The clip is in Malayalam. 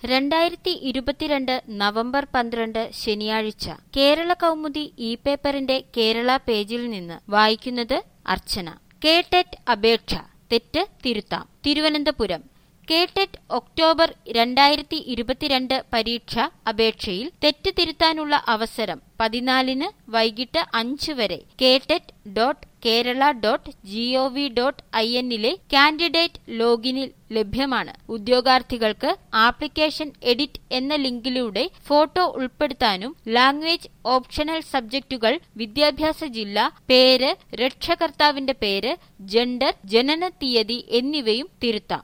രണ്ടായിരത്തി ഇരുപത്തിരണ്ട് നവംബർ പന്ത്രണ്ട് ശനിയാഴ്ച കേരള കൗമുദി ഇ പേപ്പറിന്റെ കേരള പേജിൽ നിന്ന് വായിക്കുന്നത് അർച്ചന കേടെറ്റ് അപേക്ഷ തെറ്റ് തിരുത്താം തിരുവനന്തപുരം കേടെറ്റ് ഒക്ടോബർ രണ്ടായിരത്തി ഇരുപത്തിരണ്ട് പരീക്ഷ അപേക്ഷയിൽ തെറ്റ് തിരുത്താനുള്ള അവസരം പതിനാലിന് വൈകിട്ട് അഞ്ച് വരെ K TET dot Kerala dot G O V dot I എന്നിലെ കാൻഡിഡേറ്റ് ലോഗിനിൽ ലഭ്യമാണ് ഉദ്യോഗാർത്ഥികൾക്ക് ആപ്ലിക്കേഷൻ എഡിറ്റ് എന്ന ലിങ്കിലൂടെ ഫോട്ടോ ഉൾപ്പെടുത്താനും ലാംഗ്വേജ് ഓപ്ഷണൽ സബ്ജക്റ്റുകൾ വിദ്യാഭ്യാസ ജില്ല പേര് രക്ഷകർത്താവിന്റെ പേര് ജെൻഡർ ജനന തീയതി എന്നിവയും തിരുത്താം